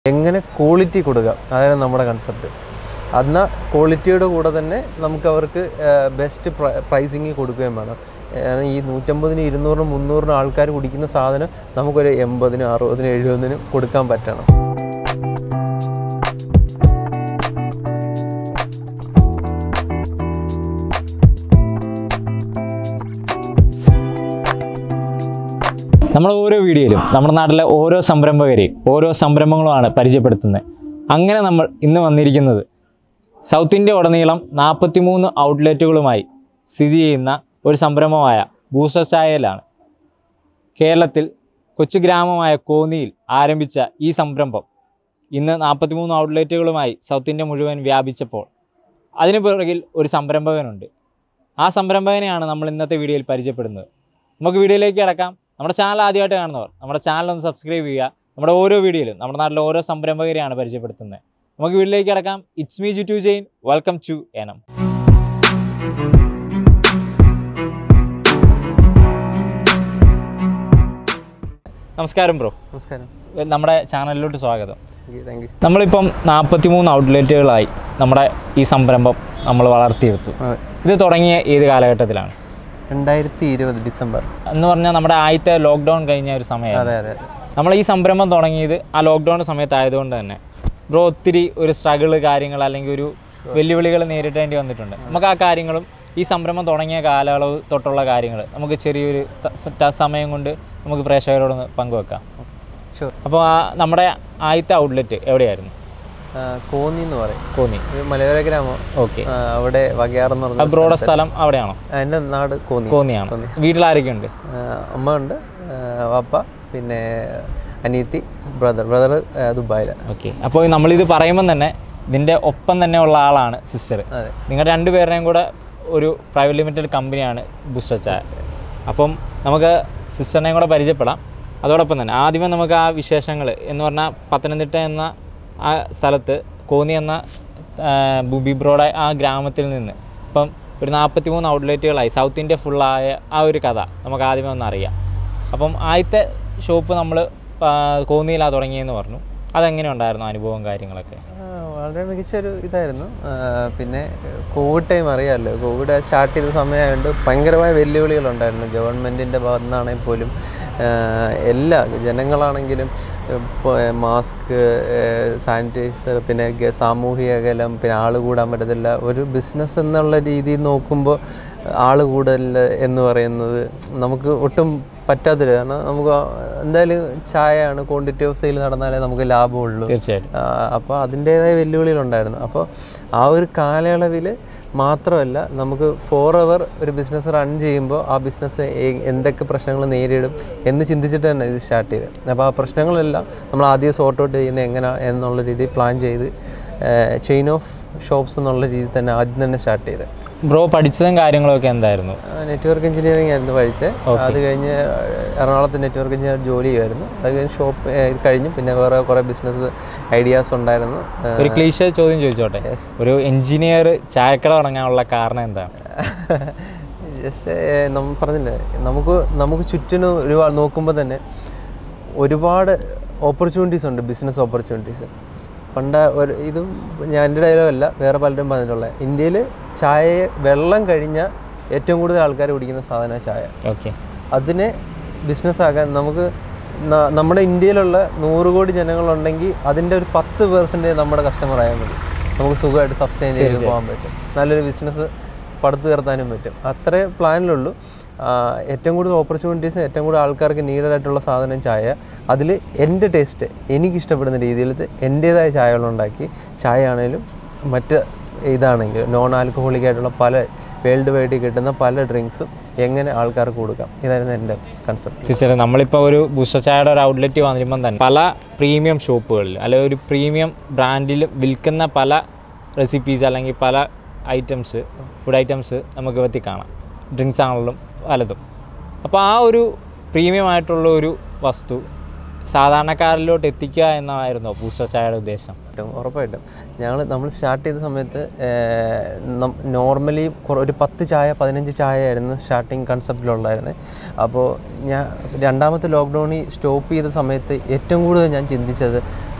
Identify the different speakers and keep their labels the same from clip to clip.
Speaker 1: എങ്ങനെ ക്വാളിറ്റി കൊടുക്കാം അതാണ് നമ്മുടെ കൺസെപ്റ്റ് എന്നാൽ ക്വാളിറ്റിയുടെ കൂടെ തന്നെ നമുക്ക് അവർക്ക് ബെസ്റ്റ് പ്രൈസിങ് കൊടുക്കുകയും വേണം ഏഹ് ഈ നൂറ്റമ്പതിന് ഇരുന്നൂറിനും മുന്നൂറിനും ആൾക്കാർ കുടിക്കുന്ന സാധനം നമുക്കൊരു എൺപതിനും അറുപതിനും എഴുപതിനും കൊടുക്കാൻ പറ്റണം
Speaker 2: നമ്മൾ ഓരോ വീഡിയോയിലും നമ്മുടെ നാട്ടിലെ ഓരോ സംരംഭകരെയും ഓരോ സംരംഭങ്ങളുമാണ് പരിചയപ്പെടുത്തുന്നത് അങ്ങനെ നമ്മൾ ഇന്ന് വന്നിരിക്കുന്നത് സൗത്ത് ഇന്ത്യ ഉടനീളം നാൽപ്പത്തിമൂന്ന് ഔട്ട്ലെറ്റുകളുമായി സ്ഥിതി ചെയ്യുന്ന ഒരു സംരംഭമായ ബൂസ്റ്റർ ചായയിലാണ് കേരളത്തിൽ കൊച്ചു ഗ്രാമമായ കോന്നിയിൽ ആരംഭിച്ച ഈ സംരംഭം ഇന്ന് നാൽപ്പത്തിമൂന്ന് ഔട്ട്ലെറ്റുകളുമായി സൗത്ത് ഇന്ത്യ മുഴുവൻ വ്യാപിച്ചപ്പോൾ അതിനു പിറകിൽ ഒരു സംരംഭകനുണ്ട് ആ സംരംഭകനെയാണ് നമ്മൾ ഇന്നത്തെ വീഡിയോയിൽ പരിചയപ്പെടുന്നത് നമുക്ക് വീഡിയോയിലേക്ക് കിടക്കാം നമ്മുടെ ചാനൽ ആദ്യമായിട്ട് കാണുന്നവർ നമ്മുടെ ചാനൽ ഒന്ന് സബ്സ്ക്രൈബ് ചെയ്യുക നമ്മുടെ ഓരോ വീഡിയോയിലും നമ്മുടെ നാട്ടിലെ ഓരോ സംരംഭകരെയാണ് പരിചയപ്പെടുത്തുന്നത് നമുക്ക് വീട്ടിലേക്ക് കിടക്കാം ഇറ്റ്സ് മീ ജു ടു ജെയിൻ വെൽക്കം ടു എനം നമസ്കാരം ബ്രോ
Speaker 1: നമസ്കാരം
Speaker 2: നമ്മുടെ ചാനലിലോട്ട് സ്വാഗതം
Speaker 1: താങ്ക് യു
Speaker 2: നമ്മളിപ്പം നാൽപ്പത്തി മൂന്ന് ഔട്ട്ലെറ്റുകളായി നമ്മുടെ ഈ സംരംഭം നമ്മൾ വളർത്തിയെടുത്തു
Speaker 1: അതെ
Speaker 2: ഇത് തുടങ്ങിയ ഏത് കാലഘട്ടത്തിലാണ്
Speaker 1: രണ്ടായിരത്തി ഇരുപത് ഡിസംബർ
Speaker 2: എന്ന് പറഞ്ഞാൽ നമ്മുടെ ആദ്യത്തെ ലോക്ക്ഡൗൺ കഴിഞ്ഞ ഒരു സമയമാണ്
Speaker 1: അതെ അതെ അതെ
Speaker 2: നമ്മൾ ഈ സംരംഭം തുടങ്ങിയത് ആ ലോക്ക്ഡൗൺ സമയത്തായതുകൊണ്ട് തന്നെ ബ്രോ ഒത്തിരി ഒരു സ്ട്രഗിൾ കാര്യങ്ങൾ അല്ലെങ്കിൽ ഒരു വെല്ലുവിളികൾ നേരിടേണ്ടി വന്നിട്ടുണ്ട് നമുക്ക് ആ കാര്യങ്ങളും ഈ സംരംഭം തുടങ്ങിയ കാലയളവ് തൊട്ടുള്ള കാര്യങ്ങൾ നമുക്ക് ചെറിയൊരു ത- സ- സമയം കൊണ്ട് നമുക്ക് പ്രേക്ഷകരോടൊന്ന് പങ്കുവെക്കാം
Speaker 1: ഷുവർ
Speaker 2: അപ്പോൾ ആ നമ്മുടെ ആദ്യത്തെ ഔട്ട്ലെറ്റ് എവിടെയായിരുന്നു
Speaker 1: കോന്നി എന്ന് പറയും
Speaker 2: കോന്നി
Speaker 1: ഒരു മലയോര ഗ്രാമം
Speaker 2: ഓക്കെ
Speaker 1: ആ, അവിടെ വകയാറെന്ന് പറഞ്ഞ
Speaker 2: ബ്രോയുടെ സ്ഥലം അവിടെയാണോ
Speaker 1: ആ, എൻ്റെ നാട് കോന്നി
Speaker 2: കോന്നിയാണ് വീട്ടിലാരൊക്കെയുണ്ട്
Speaker 1: ആ, അമ്മ ഉണ്ട് ആ, വാപ്പ പിന്നെ അനിയത്തി ബ്രദർ ബ്രദർ ദുബായിലാണ്
Speaker 2: ഓക്കെ അപ്പോൾ നമ്മളിത് പറയുമ്പം തന്നെ ഇതിൻ്റെ ഒപ്പം തന്നെ ഉള്ള ആളാണ് സിസ്റ്റർ
Speaker 1: അതെ
Speaker 2: നിങ്ങൾ രണ്ടുപേരുടെയും കൂടെ ഒരു പ്രൈവറ്റ് ലിമിറ്റഡ് കമ്പനിയാണ് ബൂസ്റ്റർ ചായ അപ്പം നമുക്ക് സിസ്റ്ററിനെയും കൂടെ പരിചയപ്പെടാം അതോടൊപ്പം തന്നെ ആദ്യമേ നമുക്ക് ആ വിശേഷങ്ങൾ എന്ന് പറഞ്ഞാൽ പത്തനംതിട്ട എന്ന ആ സ്ഥലത്ത് കോന്നി എന്ന ആ, ബിബ്രോയുടെ ആ ഗ്രാമത്തിൽ നിന്ന് ഇപ്പം ഒരു നാൽപ്പത്തി മൂന്ന് ഔട്ട്ലെറ്റുകളായി സൗത്ത് ഇന്ത്യ ഫുള്ളായ ആ ഒരു കഥ നമുക്ക് ആദ്യമേ ഒന്ന് അറിയാം അപ്പം ആദ്യത്തെ ഷോപ്പ് നമ്മൾ കോന്നിയിലാണ് തുടങ്ങിയെന്ന് പറഞ്ഞു അതെങ്ങനെ ഉണ്ടായിരുന്നു അനുഭവം കാര്യങ്ങളൊക്കെ
Speaker 1: ആ, വളരെ മികച്ചൊരു ഇതായിരുന്നു ആ, പിന്നെ കോവിഡ് ടൈം അറിയാമല്ലോ കോവിഡ് സ്റ്റാർട്ട് ചെയ്ത സമയമായതുകൊണ്ട് ഭയങ്കരമായ വെല്ലുവിളികളുണ്ടായിരുന്നു ഗവൺമെൻറ്റിൻ്റെ ഭാഗത്തു നിന്നാണെങ്കിൽ പോലും ആ, എല്ലാ ജനങ്ങളാണെങ്കിലും ഇപ്പോൾ മാസ്ക് സാനിറ്റൈസർ പിന്നെ ഗ- സാമൂഹിക അകലം പിന്നെ ആൾ കൂടാൻ പറ്റത്തില്ല ഒരു ബിസിനസ് എന്നുള്ള രീതിയിൽ നോക്കുമ്പോൾ ആൾ കൂടൽ എന്ന് പറയുന്നത് നമുക്ക് ഒട്ടും പറ്റാത്തൊരു കാരണം നമുക്ക് എന്തായാലും ചായയാണ് ക്വാണ്ടിറ്റി ഓഫ് സെയിൽ നടന്നാലേ നമുക്ക് ലാഭമുള്ളൂ
Speaker 2: തീർച്ചയായിട്ടും
Speaker 1: അപ്പോൾ അതിൻ്റേതായ വെല്ലുവിളികളുണ്ടായിരുന്നു അപ്പോൾ ആ ഒരു കാലയളവിൽ മാത്രമല്ല നമുക്ക് ഫോർ അവർ ഒരു ബിസിനസ് റൺ ചെയ്യുമ്പോൾ ആ ബിസിനസ് എന്തൊക്കെ പ്രശ്നങ്ങൾ നേരിടും എന്ന് ചിന്തിച്ചിട്ട് തന്നെ ഇത് സ്റ്റാർട്ട് ചെയ്തത് അപ്പോൾ ആ പ്രശ്നങ്ങളെല്ലാം നമ്മൾ ആദ്യം സോർട്ട് ഔട്ട് ചെയ്യുന്നത് എങ്ങനെ എന്നുള്ള രീതിയിൽ പ്ലാൻ ചെയ്ത് ചെയിൻ ഓഫ് ഷോപ്സ് എന്നുള്ള രീതിയിൽ തന്നെ ആദ്യം തന്നെ സ്റ്റാർട്ട് ചെയ്തത്
Speaker 2: ബ്രോ പഠിച്ചതും കാര്യങ്ങളൊക്കെ എന്തായിരുന്നു
Speaker 1: നെറ്റ്വർക്ക് എഞ്ചിനീയറിംഗ് ആയിരുന്നു പഠിച്ചത് അത് കഴിഞ്ഞ് എറണാകുളത്ത് നെറ്റ്വർക്ക് എഞ്ചിനീയർ ജോലി ചെയ്യുമായിരുന്നു അത് കഴിഞ്ഞ് ഷോപ്പ് ഇത് കഴിഞ്ഞ് പിന്നെ വേറെ കുറേ ബിസിനസ് ഐഡിയാസ് ഉണ്ടായിരുന്നു ആ,
Speaker 2: ഒരു ക്ലീശ ചോദ്യം ചോദിച്ചോട്ടെ ഒരു എഞ്ചിനീയർ ചായക്കട തുടങ്ങാനുള്ള കാരണം എന്താണ്
Speaker 1: ജസ്റ്റ് നമ്മൾ പറഞ്ഞില്ലേ നമുക്ക് നമുക്ക് ചുറ്റിനും ഒരുപാട് നോക്കുമ്പോൾ തന്നെ ഒരുപാട് ഓപ്പർച്യൂണിറ്റീസ് ഉണ്ട് ബിസിനസ് ഓപ്പർച്യൂണിറ്റീസ് പണ്ട് ഒരു ഇതും ഞാൻ എൻ്റെ ഡയലോഗല്ല വേറെ പലരും പറഞ്ഞിട്ടുള്ളത് ഇന്ത്യയിൽ ചായ വെള്ളം കഴിഞ്ഞാൽ ഏറ്റവും കൂടുതൽ ആൾക്കാർ കുടിക്കുന്ന സാധനമാണ് ചായ
Speaker 2: ഓക്കെ
Speaker 1: അതിനെ ബിസിനസ്സാക്കാൻ നമുക്ക് ന- നമ്മുടെ ഇന്ത്യയിലുള്ള നൂറ് കോടി ജനങ്ങളുണ്ടെങ്കിൽ അതിൻ്റെ ഒരു പത്ത് പേഴ്സൻറ്റേജ് നമ്മുടെ കസ്റ്റമർ ആയാൽ മതി നമുക്ക് സുഖമായിട്ട് സബ്സ്റ്റൈൻ ചെയ്ത് പോകാൻ പറ്റും നല്ലൊരു ബിസിനസ് പടുത്തുയർത്താനും പറ്റും അത്രേ പ്ലാനിലുള്ളൂ ആ, ഏറ്റവും കൂടുതൽ ഓപ്പർച്യൂണിറ്റീസ് ഏറ്റവും കൂടുതൽ ആൾക്കാർക്ക് നീഡഡ് ആയിട്ടുള്ള സാധനം ചായ അതിൽ എൻ്റെ ടേസ്റ്റ് എനിക്ക് ഇഷ്ടപ്പെടുന്ന രീതിയിൽ എൻ്റേതായ ചായകളുണ്ടാക്കി ചായ ആണെങ്കിലും മറ്റ് ഇതാണെങ്കിലും നോൺ ആൽക്കഹോളിക് ആയിട്ടുള്ള പല വേൾഡ് വൈഡിൽ കിട്ടുന്ന പല ഡ്രിങ്ക്സും എങ്ങനെ ആൾക്കാർക്ക് കൊടുക്കാം ഇതായിരുന്നു എൻ്റെ കൺസെപ്റ്റ്
Speaker 2: തീർച്ചയായിട്ടും നമ്മളിപ്പോൾ ഒരു ബൂസ്റ്റർ ചായയുടെ ഒരു ഔട്ട്ലെറ്റ് വന്നിരുമ്പം തന്നെ പല പ്രീമിയം ഷോപ്പുകളിൽ അല്ലെങ്കിൽ ഒരു പ്രീമിയം ബ്രാൻഡിൽ വിൽക്കുന്ന പല റെസിപ്പീസ് അല്ലെങ്കിൽ പല ഐറ്റംസ് ഫുഡ് ഐറ്റംസ് നമുക്ക് എത്തി കാണാം ഡ്രിങ്ക്സ് ആണെങ്കിലും പലതും അപ്പോൾ ആ ഒരു പ്രീമിയം ആയിട്ടുള്ള ഒരു വസ്തു സാധാരണക്കാരിലോട്ട് എത്തിക്കുക എന്നതായിരുന്നു ബൂസ്റ്റർ ചായയുടെ ഉദ്ദേശം
Speaker 1: ഉറപ്പായിട്ടും ഉറപ്പായിട്ടും ഞങ്ങൾ നമ്മൾ സ്റ്റാർട്ട് ചെയ്ത സമയത്ത് നോർമലി ഒരു പത്ത് ചായ പതിനഞ്ച് ചായ ആയിരുന്നു സ്റ്റാർട്ടിങ് കൺസെപ്റ്റിലുണ്ടായിരുന്നത് അപ്പോൾ ഞാൻ രണ്ടാമത്തെ ലോക്ക്ഡൗണിൽ സ്റ്റോപ്പ് ചെയ്ത സമയത്ത് ഏറ്റവും കൂടുതൽ ഞാൻ ചിന്തിച്ചത്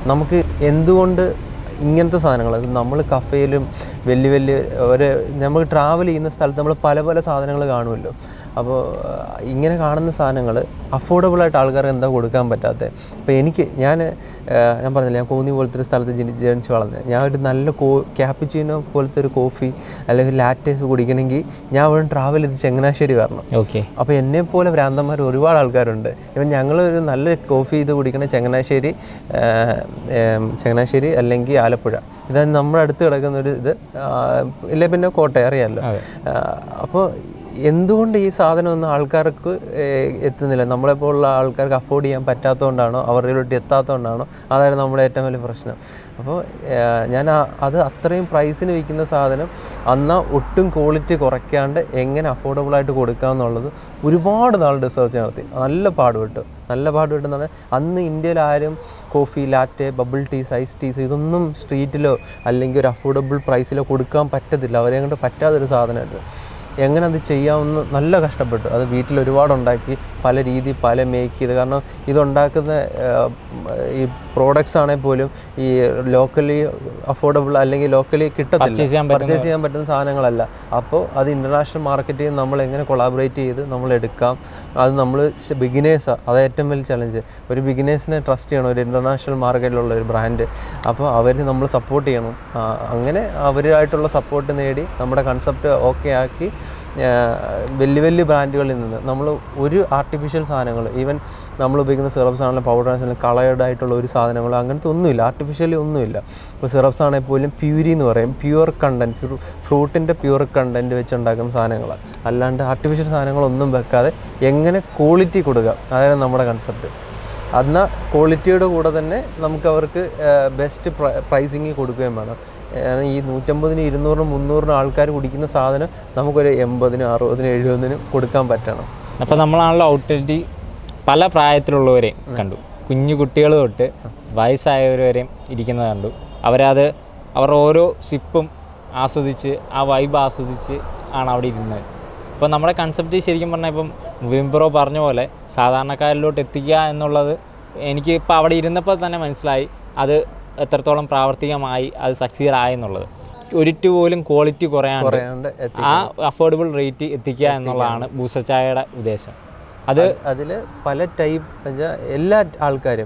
Speaker 1: നമുക്ക് എന്തുകൊണ്ട് ഇങ്ങനത്തെ സാധനങ്ങൾ നമ്മൾ കഫേയിലും വലിയ വലിയ ഒരു നമ്മൾ ട്രാവൽ ചെയ്യുന്ന സ്ഥലത്ത് നമ്മൾ പല പല സാധനങ്ങൾ കാണുമല്ലോ അപ്പോൾ ഇങ്ങനെ കാണുന്ന സാധനങ്ങൾ അഫോർഡബിളായിട്ട് ആൾക്കാർക്ക് എന്താ കൊടുക്കാൻ പറ്റാത്തത് ഇപ്പോൾ എനിക്ക് ഞാൻ ഞാൻ പറഞ്ഞില്ല ഞാൻ കോന്നി പോലത്തെ ഒരു സ്ഥലത്ത് ജനി ജനിച്ച് വളർന്നത് ഞാൻ ഒരു നല്ല കോ ക്യാപ്പിച്ചീനോ പോലത്തെ ഒരു കോഫി അല്ലെങ്കിൽ ലാറ്റേസ് കുടിക്കണമെങ്കിൽ ഞാൻ അവിടെ ട്രാവൽ ചെയ്ത് ചങ്ങനാശ്ശേരി വരണം
Speaker 2: ഓക്കെ
Speaker 1: അപ്പോൾ എന്നെ പോലെ ഭ്രാന്തന്മാർ ഒരുപാട് ആൾക്കാരുണ്ട് ഇവൻ ഞങ്ങൾ ഒരു നല്ല കോഫി ഇത് കുടിക്കണ ചങ്ങനാശ്ശേരി ആ, ഏം, ചങ്ങനാശ്ശേരി അല്ലെങ്കിൽ ആലപ്പുഴ ഇതാണ് നമ്മുടെ അടുത്ത് കിടക്കുന്ന ഒരു ഇത് ആ, ഇല്ലേ പിന്നെ കോട്ടയം അറിയാമല്ലോ അപ്പോൾ എന്തുകൊണ്ട് ഈ സാധനം ഒന്നും ആൾക്കാർക്ക് ഏ, എത്തുന്നില്ല നമ്മളെപ്പോലുള്ള ആൾക്കാർക്ക് അഫോർഡ് ചെയ്യാൻ പറ്റാത്തതുകൊണ്ടാണോ അവരിലോട്ട് എത്താത്തതുകൊണ്ടാണോ അതായിരുന്നു നമ്മുടെ ഏറ്റവും വലിയ പ്രശ്നം അപ്പോൾ ഞാൻ ആ- അത് അത്രയും പ്രൈസിന് വിൽക്കുന്ന സാധനം അന്ന് ഒട്ടും ക്വാളിറ്റി കുറയ്ക്കാണ്ട് എങ്ങനെ അഫോർഡബിൾ ആയിട്ട് കൊടുക്കാമെന്നുള്ളത് ഒരുപാട് നാൾ റിസർച്ച് നടത്തി നല്ല പാടുപെട്ടു നല്ല പാടുപെട്ടെന്ന് പറഞ്ഞാൽ അന്ന് ഇന്ത്യയിൽ ആരും coffee latte bubble teas ice teas ഇതൊന്നും സ്ട്രീറ്റിലോ അല്ലെങ്കിൽ ഒരു അഫോർഡബിൾ പ്രൈസിലോ കൊടുക്കാൻ പറ്റത്തില്ല അവരെ കൊണ്ട് പറ്റാത്തൊരു സാധനമായിരുന്നു എങ്ങനെ അത് ചെയ്യാമെന്ന് നല്ല കഷ്ടപ്പെട്ടു അത് വീട്ടിൽ ഒരുപാട് ഉണ്ടാക്കി പല രീതി പല മേക്ക് ചെയ്ത് കാരണം ഇതുണ്ടാക്കുന്ന ആ, ഈ പ്രോഡക്ട്സ് ആണെങ്കിൽ പോലും ഈ ലോക്കലി അഫോർഡബിൾ അല്ലെങ്കിൽ ലോക്കലി
Speaker 2: Purchase
Speaker 1: കിട്ടത്തില്ല
Speaker 2: ചെയ്യാൻ
Speaker 1: പർച്ചേസ് ചെയ്യാൻ പറ്റുന്ന സാധനങ്ങൾ അപ്പോൾ അത് ഇൻ്റർനാഷണൽ മാർക്കറ്റിൽ നമ്മൾ എങ്ങനെ കൊളാബറേറ്റ് ചെയ്ത് നമ്മൾ എടുക്കാം അത് നമ്മൾ ബിഗിനേഴ്സ് അത് ഏറ്റവും വലിയ ചലഞ്ച് ഒരു ബിഗിനേഴ്സിനെ ട്രസ്റ്റ് ചെയ്യണം ഒരു ഇൻ്റർനാഷണൽ മാർക്കറ്റിലുള്ള ഒരു ബ്രാൻഡ് അപ്പോൾ അവർ നമ്മൾ സപ്പോർട്ട് ചെയ്യണം ആ, അങ്ങനെ അവരുമായിട്ടുള്ള സപ്പോർട്ട് നേടി നമ്മുടെ കൺസെപ്റ്റ് ഓക്കെ ആക്കി ആ, വലിയ വലിയ ബ്രാൻഡുകളിൽ നിന്ന് നമ്മൾ ഒരു ആർട്ടിഫിഷ്യൽ സാധനങ്ങൾ ഈവൻ നമ്മൾ ഉപയോഗിക്കുന്ന സിറപ്സ് ആണെങ്കിലും പൗഡർ ആണെങ്കിലും കളേർഡ് ആയിട്ടുള്ള ഒരു സാധനങ്ങൾ അങ്ങനത്തെ ഒന്നുമില്ല ആർട്ടിഫിഷ്യലി ഒന്നുമില്ല ഇപ്പോൾ സിറപ്സ് ആണെങ്കിൽ പോലും പ്യൂരി എന്ന് പറയും പ്യുവർ കണ്ടൻറ്റ് ഫ്രൂട്ടിൻ്റെ പ്യുവർ കണ്ടൻറ്റ് വെച്ച് ഉണ്ടാക്കുന്ന സാധനങ്ങളാണ് അല്ലാണ്ട് ആർട്ടിഫിഷ്യൽ സാധനങ്ങളൊന്നും വെക്കാതെ എങ്ങനെ ക്വാളിറ്റി കൊടുക്കുക അതായത് നമ്മുടെ കൺസെപ്റ്റ് എന്നാൽ ക്വാളിറ്റിയുടെ കൂടെ തന്നെ നമുക്ക് അവർക്ക് ബെസ്റ്റ് പ്രൈസിങ് കൊടുക്കുകയും വേണം ഏഹ് ഈ നൂറ്റമ്പതിന് ഇരുന്നൂറിനും മുന്നൂറിനും ആൾക്കാർ കുടിക്കുന്ന സാധനം നമുക്കൊരു എൺപതിനും അറുപതിനും എഴുപതിനും കൊടുക്കാൻ പറ്റണം
Speaker 2: അപ്പോൾ നമ്മളാണല്ലോ ഔട്ട്ലെറ്റ് പല പ്രായത്തിലുള്ളവരെയും കണ്ടു കുഞ്ഞു കുട്ടികൾ തൊട്ട് വയസ്സായവർ വരെയും ഇരിക്കുന്നത് കണ്ടു അവരത് അവരുടെ ഓരോ സിപ്പും ആസ്വദിച്ച് ആ വൈബ് ആസ്വദിച്ച് ആണ് അവിടെ ഇരുന്നത് അപ്പോൾ നമ്മുടെ കൺസെപ്റ്റ് ശരിക്കും പറഞ്ഞാൽ ഇപ്പം വിംബ്രോ പറഞ്ഞ പോലെ സാധാരണക്കാരിലോട്ട് എത്തിക്കുക എന്നുള്ളത് എനിക്ക് ഇപ്പോൾ അവിടെ ഇരുന്നപ്പോൾ തന്നെ മനസ്സിലായി അത് എത്രത്തോളം പ്രാവർത്തികമായി അത് സക്സീഡ് ആയെന്നുള്ളത് ഒരിറ്റ് പോലും ക്വാളിറ്റി കുറയാണ്ട്
Speaker 1: പറയാണ്ട് എത്തി
Speaker 2: ആ അഫോർഡബിൾ റേറ്റ് എത്തിക്കുക എന്നുള്ളതാണ് ബൂസ്റ്റർ ചായയുടെ ഉദ്ദേശം അത്
Speaker 1: അതിൽ പല ടൈപ്പ് വെച്ചാൽ എല്ലാ ആൾക്കാരും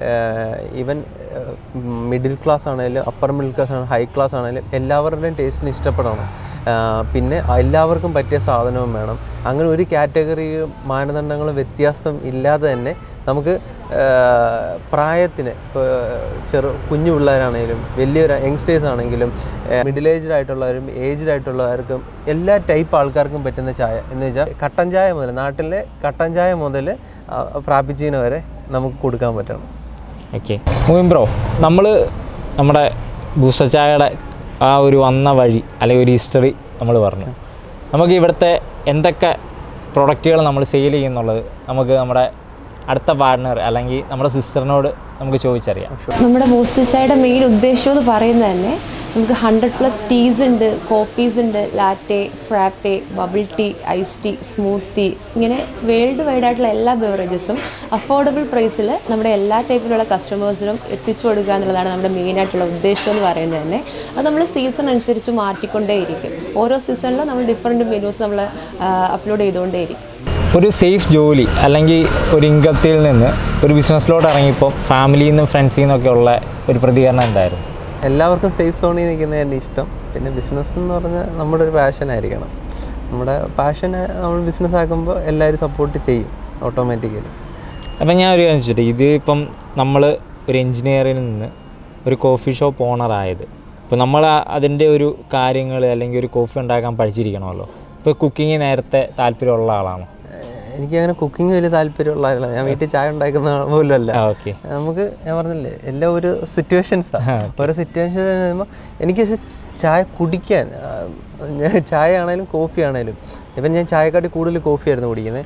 Speaker 1: ഈവൻ മിഡിൽ ക്ലാസ് ആണെങ്കിലും അപ്പർ മിഡിൽ ക്ലാസ് ആണെങ്കിലും ഹൈ ക്ലാസ് ആണെങ്കിലും എല്ലാവരുടെയും ടേസ്റ്റിന് ഇഷ്ടപ്പെടണം ആ, പിന്നെ എല്ലാവർക്കും പറ്റിയ സാധനവും വേണം അങ്ങനെ ഒരു കാറ്റഗറി മാനദണ്ഡങ്ങളും വ്യത്യാസം ഇല്ലാതെ തന്നെ നമുക്ക് ആ, പ്രായത്തിന് ഇപ്പോൾ ചെറു കുഞ്ഞു പിള്ളേരാണെങ്കിലും വലിയൊരു യങ്സ്റ്റേഴ്സ് ആണെങ്കിലും മിഡിൽ ഏജ്ഡ് ആയിട്ടുള്ളവരും ഏജ്ഡ് ആയിട്ടുള്ളവർക്കും എല്ലാ ടൈപ്പ് ആൾക്കാർക്കും പറ്റുന്ന ചായ എന്ന് വെച്ചാൽ കട്ടൻ ചായ മുതൽ നാട്ടിലെ കട്ടൻ ചായ മുതൽ ഫ്രാപ്പിച്ചീനോ വരെ നമുക്ക് കൊടുക്കാൻ പറ്റണം
Speaker 2: ഓക്കെ മൂവിൻ ബ്രോ നമ്മൾ നമ്മുടെ ബൂസ്റ്റർ ചായയുടെ ആ ഒരു വന്ന വഴി അല്ലെങ്കിൽ ഒരു ഹിസ്റ്ററി നമ്മൾ പറഞ്ഞു നമുക്ക് ഇവിടുത്തെ എന്തൊക്കെ പ്രൊഡക്റ്റുകൾ നമ്മൾ സെയിൽ ചെയ്യുന്നുള്ളത് നമുക്ക് നമ്മുടെ അടുത്ത പാർട്ട്ണർ അല്ലെങ്കിൽ നമ്മുടെ സിസ്റ്ററിനോട് നമുക്ക് ചോദിച്ചറിയാം
Speaker 3: നമ്മുടെ ബൂസ്റ്റർ ചായയുടെ മെയിൻ ഉദ്ദേശം എന്ന് പറയുന്നത് തന്നെ നമുക്ക് ഹൺഡ്രഡ് പ്ലസ് ടീസ് ഉണ്ട് കോഫീസ് ഉണ്ട് latte frappe bubble tea ice tea smoothie ഇങ്ങനെ വേൾഡ് വൈഡ് ആയിട്ടുള്ള എല്ലാ ബെവറേജസും അഫോർഡബിൾ പ്രൈസിൽ നമ്മുടെ എല്ലാ ടൈപ്പിലുള്ള കസ്റ്റമേഴ്സിനും എത്തിച്ചു കൊടുക്കുക എന്നുള്ളതാണ് നമ്മുടെ മെയിൻ ആയിട്ടുള്ള ഉദ്ദേശം എന്ന് പറയുന്നത് തന്നെ അത് നമ്മൾ സീസൺ അനുസരിച്ച് മാറ്റിക്കൊണ്ടേയിരിക്കും ഓരോ സീസണിലും നമ്മൾ ഡിഫറെൻറ്റ് മെനൂസ് നമ്മൾ അപ്ലോഡ് ചെയ്തുകൊണ്ടേയിരിക്കും
Speaker 2: ഒരു സേഫ് ജോലി അല്ലെങ്കിൽ ഒരു ഇൻകത്തിൽ നിന്ന് ഒരു ബിസിനസ്സിലോട്ട് ഇറങ്ങിയപ്പോൾ ഫാമിലിയിൽ നിന്നും ഫ്രണ്ട്സിൽ നിന്നൊക്കെ ഉള്ള ഒരു പ്രതികരണം എന്തായിരുന്നു
Speaker 1: എല്ലാവർക്കും സേഫ് സോണിൽ നിൽക്കുന്നതാണ് ഇഷ്ടം പിന്നെ ബിസിനസ് എന്ന് പറഞ്ഞാൽ നമ്മുടെ ഒരു പാഷൻ ആയിരിക്കണം നമ്മുടെ പാഷനെ നമ്മൾ ബിസിനസ് ആക്കുമ്പോൾ എല്ലാവരും സപ്പോർട്ട് ചെയ്യും ഓട്ടോമാറ്റിക്കലി
Speaker 2: അപ്പം ഞാൻ ഒരു കാര്യം ചോദിച്ചിട്ട് ഇത് ഇപ്പം നമ്മൾ ഒരു എൻജിനീയറിൽ നിന്ന് ഒരു കോഫി ഷോപ്പ് ഓണറായത് ഇപ്പോൾ നമ്മൾ ആ- അതിൻ്റെ ഒരു കാര്യങ്ങൾ അല്ലെങ്കിൽ ഒരു കോഫി ഉണ്ടാക്കാൻ പഠിച്ചിരിക്കണമല്ലോ ഇപ്പോൾ കുക്കിംഗ് നേരത്തെ താല്പര്യമുള്ള ആളാണോ
Speaker 1: എനിക്ക് അങ്ങനെ കുക്കിംഗ് വലിയ താല്പര്യമുള്ള ആളല്ല ഞാൻ വീട്ടിൽ ചായ ഉണ്ടാക്കുന്ന പോലും അല്ല
Speaker 2: ആ ഓക്കെ
Speaker 1: നമുക്ക് ഞാൻ പറഞ്ഞില്ലേ എല്ലാം ഒരു സിറ്റുവേഷൻസാണ് ഓരോ സിറ്റുവേഷൻ വരുമ്പോൾ എനിക്ക് പക്ഷേ ചായ കുടിക്കാൻ ആ, ഞാൻ ചായ ആണേലും കോഫി ആണേലും ഇപ്പം ഞാൻ ചായക്കാട്ടി കൂടുതൽ കോഫിയായിരുന്നു കുടിക്കുന്നത്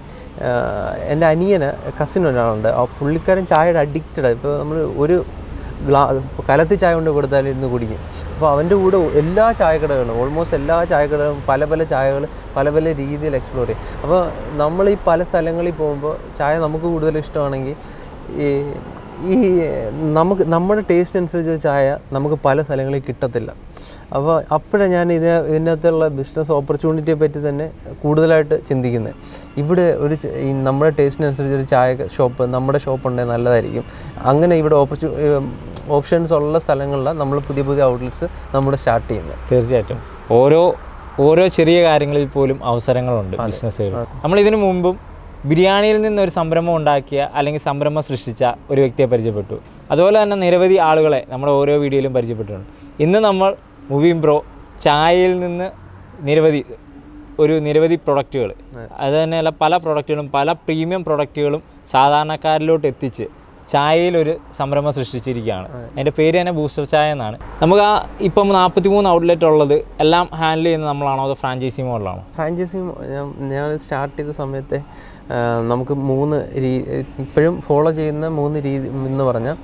Speaker 1: എൻ്റെ അനിയന് കസിൻ ഒരാളുണ്ട് ആ പുള്ളിക്കാരൻ ചായയുടെ അഡിക്റ്റഡ് ഇപ്പോൾ നമ്മൾ ഒരു ഗ്ലാ കലത്തി ചായ കൊണ്ട് കൊടുത്താലും ഇരുന്ന് കുടിക്കും അപ്പോൾ അവൻ്റെ കൂടെ എല്ലാ ചായക്കടകളും ഓൾമോസ്റ്റ് എല്ലാ ചായക്കടകളും പല പല ചായകൾ പല പല രീതിയിൽ എക്സ്പ്ലോർ ചെയ്യും അപ്പോൾ നമ്മൾ ഈ പല സ്ഥലങ്ങളിൽ പോകുമ്പോൾ ചായ നമുക്ക് കൂടുതൽ ഇഷ്ടമാണെങ്കിൽ ഈ ഈ നമുക്ക് നമ്മുടെ ടേസ്റ്റ് അനുസരിച്ച് ചായ നമുക്ക് പല സ്ഥലങ്ങളിൽ കിട്ടത്തില്ല അപ്പോൾ അപ്പോഴാണ് ഞാൻ ഇത് ഇതിനകത്തുള്ള ബിസിനസ് ഓപ്പർച്യൂണിറ്റിയെ പറ്റി തന്നെ കൂടുതലായിട്ട് ചിന്തിക്കുന്നത് ഇവിടെ ഒരു ച- ഈ നമ്മുടെ ടേസ്റ്റിനനുസരിച്ച് ഒരു ചായ ഷോപ്പ് നമ്മുടെ ഷോപ്പ് ഉണ്ടെങ്കിൽ നല്ലതായിരിക്കും അങ്ങനെ ഇവിടെ ഓപ്പർച്യൂ ഓപ്ഷൻസ് ഉള്ള സ്ഥലങ്ങളിലാണ് നമ്മൾ പുതിയ പുതിയ ഔട്ട്ലെറ്റ്സ് നമ്മൾ സ്റ്റാർട്ട് ചെയ്യുന്നത്
Speaker 2: തീർച്ചയായിട്ടും ഓരോ ഓരോ ചെറിയ കാര്യങ്ങളിൽ പോലും അവസരങ്ങളുണ്ട് ബിസിനസ്സുകൾ നമ്മൾ ഇതിനു മുമ്പും ബിരിയാണിയിൽ നിന്ന് ഒരു സംരംഭം ഉണ്ടാക്കിയ അല്ലെങ്കിൽ സംരംഭം സൃഷ്ടിച്ച ഒരു വ്യക്തിയെ പരിചയപ്പെട്ടു അതുപോലെ തന്നെ നിരവധി ആളുകളെ നമ്മുടെ ഓരോ വീഡിയോയിലും പരിചയപ്പെട്ടിട്ടുണ്ട് ഇന്ന് നമ്മൾ മൂവിം ബ്രോ ചായയിൽ നിന്ന് നിരവധി ഒരു നിരവധി പ്രൊഡക്റ്റുകൾ അത് തന്നെയല്ല പല പ്രൊഡക്റ്റുകളും പല പ്രീമിയം പ്രൊഡക്റ്റുകളും സാധാരണക്കാരിലോട്ട് എത്തിച്ച് ചായയിൽ ഒരു സംരംഭം സൃഷ്ടിച്ചിരിക്കുകയാണ് അതിൻ്റെ പേര് തന്നെ ബൂസ്റ്റർ ചായ എന്നാണ് നമുക്ക് ആ ഇപ്പം നാൽപ്പത്തി മൂന്ന് ഔട്ട്ലെറ്റ് ഉള്ളത് എല്ലാം ഹാൻഡിൽ ചെയ്യുന്നത് നമ്മളാണോ അതോ ഫ്രാഞ്ചൈസി മോഡലാണോ
Speaker 1: ഫ്രാഞ്ചൈസി ഞാൻ ഞാൻ സ്റ്റാർട്ട് ചെയ്ത സമയത്തെ ആ, നമുക്ക് മൂന്ന് രീ ഇപ്പോഴും ഫോളോ ചെയ്യുന്ന മൂന്ന് രീതി എന്ന് പറഞ്ഞാൽ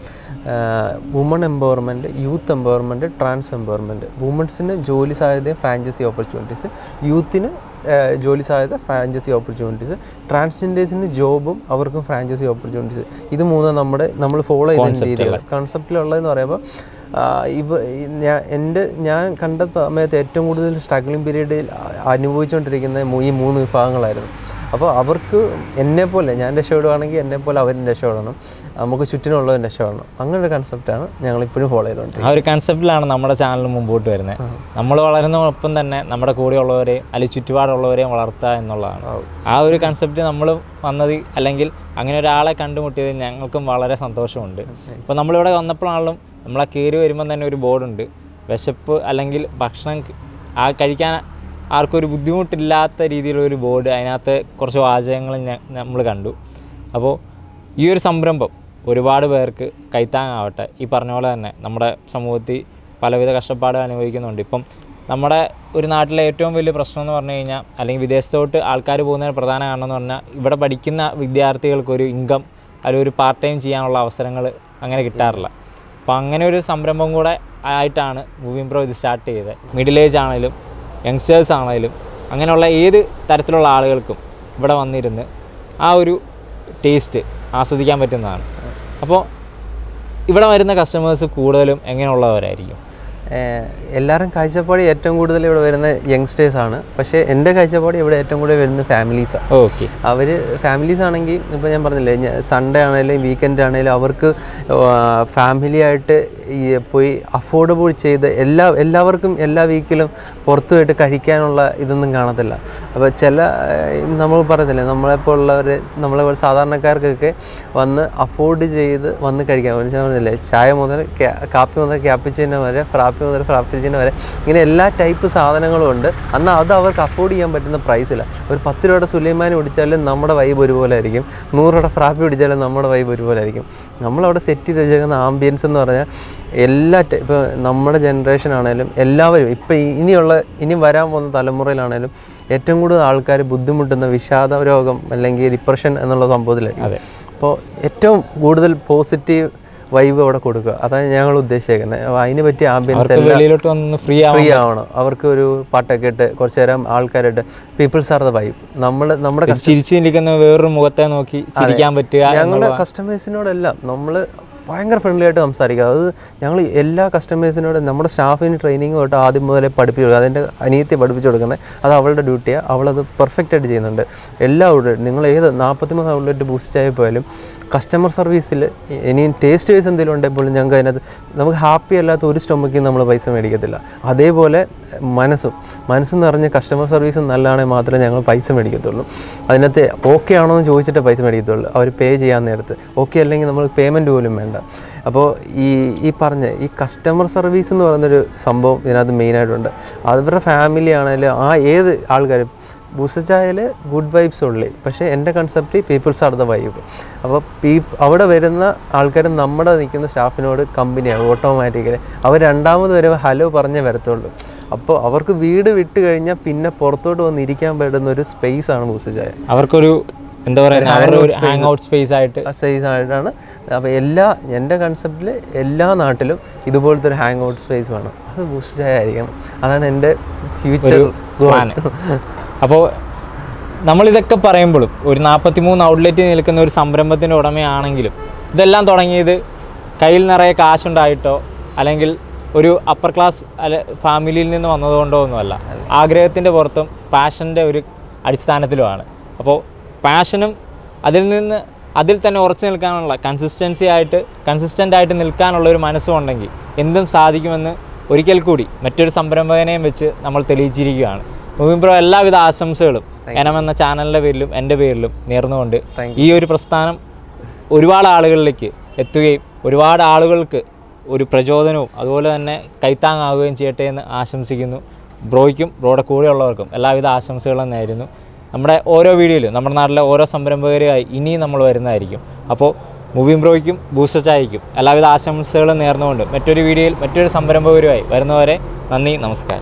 Speaker 1: woman empowerment youth empowerment trans empowerment വുമൺസിന് ജോലി സാധ്യതയും ഫ്രാഞ്ചൈസി ഓപ്പർച്യൂണിറ്റീസ് യൂത്തിന് ആ, ജോലി സാധ്യത ഫ്രാഞ്ചൈസി ഓപ്പർച്യൂണിറ്റീസ് ട്രാൻസ്ജെൻഡേഴ്സിന് ജോബും അവർക്കും ഫ്രാഞ്ചൈസി ഓപ്പർച്യൂണിറ്റീസ് ഇത് മൂന്ന് നമ്മുടെ നമ്മൾ ഫോളോ ചെയ്യുന്ന രീതികൾ കോൺസെപ്റ്റിലുള്ളതെന്ന് പറയുമ്പോൾ ആ, ഇവ ഈ ഞാൻ എൻ്റെ ഞാൻ കണ്ട സമയത്ത് ഏറ്റവും കൂടുതൽ സ്ട്രഗ്ലിംഗ് പീരീഡിൽ അനുഭവിച്ചുകൊണ്ടിരിക്കുന്ന മൂ- ഈ മൂന്ന് വിഭാഗങ്ങളായിരുന്നു അപ്പോൾ അവർക്ക് എന്നെപ്പോലെ ഞാൻ രക്ഷപ്പെടുവാണെങ്കിൽ എന്നെപ്പോലെ അവരും രക്ഷപ്പെടണം നമുക്ക് ചുറ്റിനുള്ളവരും രക്ഷപ്പെടണം അങ്ങനെ ഒരു കൺസെപ്റ്റാണ് ഞങ്ങൾ ഇപ്പോഴും ഫോളോ ചെയ്തുകൊണ്ടിരിക്കുന്നത്
Speaker 2: ആ ഒരു കൺസെപ്റ്റിലാണ് നമ്മുടെ ചാനൽ മുമ്പോട്ട് വരുന്നത് നമ്മൾ വളരുന്നതോടൊപ്പം തന്നെ നമ്മുടെ കൂടെയുള്ളവരെയും അല്ലെങ്കിൽ ചുറ്റുപാടുള്ളവരെയും വളർത്തുക എന്നുള്ളതാണ് ആ ഒരു കൺസെപ്റ്റ് നമ്മൾ വന്നത് അല്ലെങ്കിൽ അങ്ങനെ ഒരാളെ കണ്ടുമുട്ടിയതിൽ ഞങ്ങൾക്കും വളരെ സന്തോഷമുണ്ട് ഇപ്പോൾ നമ്മളിവിടെ വന്നപ്പോഴാണെങ്കിലും നമ്മളെ കയറി വരുമ്പം തന്നെ ഒരു ബോർഡുണ്ട് വിശപ്പ് അല്ലെങ്കിൽ ഭക്ഷണം ക- ആ കഴിക്കാൻ ആർക്കും ഒരു ബുദ്ധിമുട്ടില്ലാത്ത രീതിയിലൊരു ബോർഡ് അതിനകത്ത് കുറച്ച് വാചകങ്ങൾ നമ്മൾ കണ്ടു അപ്പോൾ ഈ ഒരു സംരംഭം ഒരുപാട് പേർക്ക് കൈത്താങ്ങാവട്ടെ ഈ പറഞ്ഞ പോലെ തന്നെ നമ്മുടെ സമൂഹത്തിൽ പലവിധ കഷ്ടപ്പാടുകൾ അനുഭവിക്കുന്നുണ്ട് ഇപ്പം നമ്മുടെ ഒരു നാട്ടിലെ ഏറ്റവും വലിയ പ്രശ്നം എന്ന് പറഞ്ഞു കഴിഞ്ഞാൽ അല്ലെങ്കിൽ വിദേശത്തോട്ട് ആൾക്കാർ പോകുന്നതിന് പ്രധാന കാരണം എന്ന് പറഞ്ഞാൽ ഇവിടെ പഠിക്കുന്ന വിദ്യാർത്ഥികൾക്ക് ഒരു ഇൻകം അല്ലെങ്കിൽ ഒരു പാർട്ട് ടൈം ചെയ്യാനുള്ള അവസരങ്ങൾ അങ്ങനെ കിട്ടാറില്ല അപ്പോൾ അങ്ങനെ ഒരു സംരംഭം കൂടെ ആയിട്ടാണ് മൂവിംഗ് പ്രോ ഇത് സ്റ്റാർട്ട് ചെയ്തത് മിഡിൽ ഏജ് ആണെങ്കിലും യങ്സ്റ്റേഴ്സ് ആണെങ്കിലും അങ്ങനെയുള്ള ഏത് തരത്തിലുള്ള ആളുകൾക്കും ഇവിടെ വന്നിരുന്ന് ആ ഒരു ടേസ്റ്റ് ആസ്വദിക്കാൻ പറ്റുന്നതാണ് അപ്പോൾ ഇവിടെ വരുന്ന കസ്റ്റമേഴ്സ് കൂടുതലും എങ്ങനെയുള്ളവരായിരിക്കും
Speaker 1: ഏഹ് എല്ലാവരും കാഴ്ചപ്പാട് ഏറ്റവും കൂടുതൽ ഇവിടെ വരുന്ന യങ്സ്റ്റേഴ്സ് ആണ് പക്ഷേ എൻ്റെ കാഴ്ചപ്പാട് ഇവിടെ ഏറ്റവും കൂടുതൽ വരുന്ന ഫാമിലീസാണ്
Speaker 2: ഓക്കെ
Speaker 1: അവർ ഫാമിലീസ് ആണെങ്കിൽ ഇപ്പോൾ ഞാൻ പറഞ്ഞില്ലേ സൺഡേ ആണെങ്കിലും വീക്കെൻഡ് ആണെങ്കിലും അവർക്ക് ഫാമിലി ആയിട്ട് ഈ പോയി അഫോർഡബിൾ ചെയ്ത് എല്ലാ എല്ലാവർക്കും എല്ലാ വീക്കിലും പുറത്തു പോയിട്ട് കഴിക്കാനുള്ള ഇതൊന്നും കാണത്തില്ല അപ്പോൾ ചില ഏഹ്, നമ്മൾ പറയത്തില്ലേ നമ്മളെപ്പോലുള്ളവർ നമ്മളെ പോലെ സാധാരണക്കാർക്കൊക്കെ വന്ന് അഫോർഡ് ചെയ്ത് വന്ന് കഴിക്കാൻ ഞാൻ പറഞ്ഞില്ലേ ചായ മുതൽ ക്യാ- കാപ്പി മുതൽ ക്യാപ്പിച്ചിന വരെ ഫ്രാപ്പി മുതൽ ഫ്രാപ്പിച്ചിന വരെ ഇങ്ങനെ എല്ലാ ടൈപ്പ് സാധനങ്ങളും ഉണ്ട് എന്നാൽ അത് അവർക്ക് അഫോർഡ് ചെയ്യാൻ പറ്റുന്ന പ്രൈസില്ല ഒരു പത്ത് രൂപയുടെ സുലൈമാനി പിടിച്ചാലും നമ്മുടെ വൈബ് ഒരുപോലെ ആയിരിക്കും നൂറ് രൂപയുടെ ഫ്രാപ്പി പിടിച്ചാലും നമ്മുടെ വൈബ് ഒരുപോലെ ആയിരിക്കും നമ്മളവിടെ സെറ്റ് ചെയ്ത് വെച്ചേക്കുന്ന ആംബിയൻസ് എന്ന് പറഞ്ഞാൽ എല്ലാ ടൈ- ഇപ്പോൾ നമ്മുടെ ജനറേഷൻ ആണെങ്കിലും എല്ലാവരും ഇപ്പോൾ ഇനിയുള്ള ഇനി വരാൻ പോകുന്ന തലമുറയിലാണെങ്കിലും ഏറ്റവും കൂടുതൽ ആൾക്കാർ ബുദ്ധിമുട്ടുന്ന വിഷാദ രോഗം അല്ലെങ്കിൽ ഡിപ്രഷൻ എന്നുള്ള സംഭവത്തിലായിരിക്കും
Speaker 2: അതെ.
Speaker 1: അപ്പോൾ ഏറ്റവും കൂടുതൽ പോസിറ്റീവ് വൈബ് അവിടെ കൊടുക്കുക അതാണ് ഞങ്ങൾ ഉദ്ദേശിക്കുന്നത് അപ്പോൾ അതിന് പറ്റിയ ആംബിയൻസ്
Speaker 2: അവർക്ക്
Speaker 1: എല്ലാം
Speaker 2: വെളിയിലോട്ട് വന്ന് ഫ്രീ ആവാൻ
Speaker 1: ഫ്രീ ആവണം അവർക്ക് ഒരു പാട്ടൊക്കെ ഇട്ട് കുറച്ച് നേരം ആൾക്കാരായിട്ട് പീപ്പിൾസ് ആർ ദ വൈബ് നമ്മൾ നമ്മുടെ കസ്റ്റ-
Speaker 2: ചിരിച്ചിരിക്കുന്ന വേറൊരു മുഖത്തെ നോക്കി ചിരിക്കാൻ പറ്റുക
Speaker 1: ഞങ്ങളുടെ കസ്റ്റമേഴ്സിനോടെല്ലാം നമ്മൾ ഭയങ്കര ഫ്രണ്ട്ലി ആയിട്ട് സംസാരിക്കുക അത് ഞങ്ങൾ എല്ലാ കസ്റ്റമേഴ്സിനോടും നമ്മുടെ സ്റ്റാഫിന് ട്രെയിനിങ് തൊട്ട് ആദ്യം മുതലേ പഠിപ്പിച്ചു കൊടുക്കുക അതിൻ്റെ അനിയത്തെ പഠിപ്പിച്ചു കൊടുക്കുന്നത് അത് അവളുടെ ഡ്യൂട്ടിയാണ് അവളത് പെർഫെക്റ്റ് ആയിട്ട് ചെയ്യുന്നുണ്ട് എല്ലാ ഔട്ട്ലെറ്റ് നിങ്ങൾ ഏത് നാൽപ്പത്തിമൂന്ന് ഔട്ട്ലെറ്റ് ബൂസ്റ്റ് ആയി പോയാലും കസ്റ്റമർ സർവീസിൽ ഇനിയും ടേസ്റ്റ് വൈസ് എന്തെങ്കിലും ഉണ്ടെങ്കിൽ പോലും ഞങ്ങൾക്ക് അതിനകത്ത് നമുക്ക് ഹാപ്പി അല്ലാത്ത ഒരു സ്റ്റൊമക്കിൽ നമ്മൾ പൈസ മേടിക്കത്തില്ല അതേപോലെ മനസ്സും മനസ്സ് നിറഞ്ഞ കസ്റ്റമർ സർവീസ് നല്ലതാണെങ്കിൽ മാത്രമേ ഞങ്ങൾ പൈസ മേടിക്കത്തുള്ളൂ അതിനകത്ത് ഓക്കെ ആണോ എന്ന് ചോദിച്ചിട്ട് പൈസ മേടിക്കത്തുള്ളൂ അവർ പേ ചെയ്യാൻ നേരത്ത് ഓക്കെ അല്ലെങ്കിൽ നമ്മൾ പേയ്മെൻറ്റ് പോലും വേണ്ട അപ്പോൾ ഈ ഈ പറഞ്ഞ ഈ കസ്റ്റമർ സർവീസ് എന്ന് പറയുന്നൊരു സംഭവം ഇതിനകത്ത് മെയിനായിട്ടുണ്ട് അവരുടെ ഫാമിലി ആണെങ്കിലും ആ ഏത് ആൾക്കാരും ബൂസച്ചായൽ ഗുഡ് വൈബ്സ് ഉള്ളി പക്ഷേ എൻ്റെ concept peoples are the vibe അപ്പോൾ പീ അവിടെ വരുന്ന ആൾക്കാർ നമ്മുടെ നിൽക്കുന്ന സ്റ്റാഫിനോട് കമ്പനിയാണ് ഓട്ടോമാറ്റിക്കലി അവർ രണ്ടാമത് വരുമ്പോൾ ഹലോ പറഞ്ഞേ വരത്തുള്ളൂ അപ്പോൾ അവർക്ക് വീട് വിട്ട് കഴിഞ്ഞാൽ പിന്നെ പുറത്തോട്ട് വന്ന് ഇരിക്കാൻ പറ്റുന്ന ഒരു സ്പേസ് ആണ് ബൂസച്ചായ
Speaker 2: അവർക്കൊരു എന്താ പറയുക അവരുടെ ഒരു ഹാങ് ഔട്ട് സ്പേസ് ആയിട്ട്
Speaker 1: സ്പേസ് ആയിട്ടാണ് അപ്പോൾ എല്ലാ എൻ്റെ കൺസെപ്റ്റിൽ എല്ലാ നാട്ടിലും ഇതുപോലത്തെ ഒരു ഹാങ് ഔട്ട് സ്പേസ് വേണം അത് ബൂസച്ചായ ആയിരിക്കണം അതാണ് എൻ്റെ ഫ്യൂച്ചർ
Speaker 2: പ്ലാൻ അപ്പോൾ നമ്മളിതൊക്കെ പറയുമ്പോഴും ഒരു നാൽപ്പത്തി മൂന്ന് ഔട്ട്ലെറ്റ് നിൽക്കുന്ന ഒരു സംരംഭത്തിൻ്റെ ഉടമയാണെങ്കിലും ഇതെല്ലാം തുടങ്ങിയത് കയ്യിൽ നിറയെ കാശുണ്ടായിട്ടോ അല്ലെങ്കിൽ ഒരു അപ്പർ ക്ലാസ് അല്ല ഫാമിലിയിൽ നിന്ന് വന്നതുകൊണ്ടോ ഒന്നുമല്ല ആഗ്രഹത്തിൻ്റെ പുറത്തും പാഷൻ്റെ ഒരു അടിസ്ഥാനത്തിലുമാണ് അപ്പോൾ പാഷനും അതിൽ നിന്ന് അതിൽ തന്നെ ഉറച്ചു നിൽക്കാനുള്ള കൺസിസ്റ്റൻസി ആയിട്ട് കൺസിസ്റ്റൻ്റ് ആയിട്ട് നിൽക്കാനുള്ള ഒരു മനസ്സും ഉണ്ടെങ്കിൽ എന്തും സാധിക്കുമെന്ന് ഒരിക്കൽ കൂടി മറ്റൊരു സംരംഭകനെയും വെച്ച് നമ്മൾ തെളിയിച്ചിരിക്കുകയാണ് മുബിൻ ബ്രോ എല്ലാവിധ ആശംസകളും എനമെന്ന ചാനലിൻ്റെ പേരിലും എൻ്റെ പേരിലും നേർന്നുകൊണ്ട് ഈ ഒരു പ്രസ്ഥാനം ഒരുപാട് ആളുകളിലേക്ക് എത്തുകയും ഒരുപാട് ആളുകൾക്ക് ഒരു പ്രചോദനവും അതുപോലെ തന്നെ കൈത്താങ്ങാവുകയും ചെയ്യട്ടെ എന്ന് ആശംസിക്കുന്നു ബ്രോയ്ക്കും ബ്രോയുടെ കൂടെയുള്ളവർക്കും എല്ലാവിധ ആശംസകളും നേരുന്നു നമ്മുടെ ഓരോ വീഡിയോയിലും നമ്മുടെ നാട്ടിലെ ഓരോ സംരംഭകരുമായി ഇനിയും നമ്മൾ വരുന്നതായിരിക്കും അപ്പോൾ മുബീൻ ബ്രോയ്ക്കും ബൂസ്റ്റർ ചായയ്ക്കും എല്ലാവിധ ആശംസകളും നേർന്നുകൊണ്ട് മറ്റൊരു വീഡിയോയിൽ മറ്റൊരു സംരംഭകരുമായി വരുന്നവരെ നന്ദി നമസ്കാരം